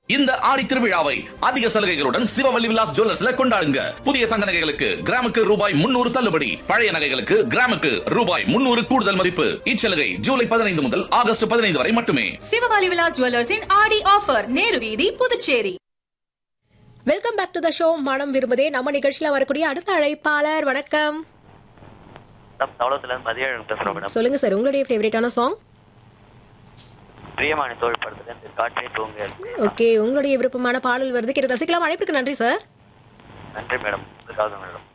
இந்த ஆடி திருவிழாவை அதிக சலுகைகளுடன் சிவவல்லி விலாஸ் ஜுவல்லர்ஸ்ல கொண்டாடுங்க புதிய தங்க நகைகளுக்கு கிராமுக்கு ரூபாய் முன்னூறு தள்ளுபடி பழைய நகைகளுக்கு கிராமுக்கு ரூபாய் முன்னூறு கூடுதல் மதிப்பு இச்சலுகை ஜூலை பதினைந்து முதல் ஆகஸ்ட் பதினைந்து வரை மட்டுமே சிவகாலி விலாஸ் ஜுவல்லர்ஸின் ஆடி ஆஃபர் நேரு வீதி Puducherry welcome back to the show மனம் விரும்புதே நம்ம நிகழ்ச்சியில வரக்கூடிய அடுத்த அழைப்பாளர் வணக்கம் மேடம் தவளத்துல இருந்து மதியம் பேசுறோம் மேடம் சொல்லுங்க சார் உங்களுடைய ஃபேவரட்டான சாங் பிரியமானி தோல் படத்துல இருந்து காற்றே தூங்க ஓகே உங்களுடைய விருப்பமான பாடல் வருது கேட்டு ரசிக்கலாம் அழைப்பிற்கு நன்றி சார் நன்றி மேடம் உங்களுக்காக மேடம்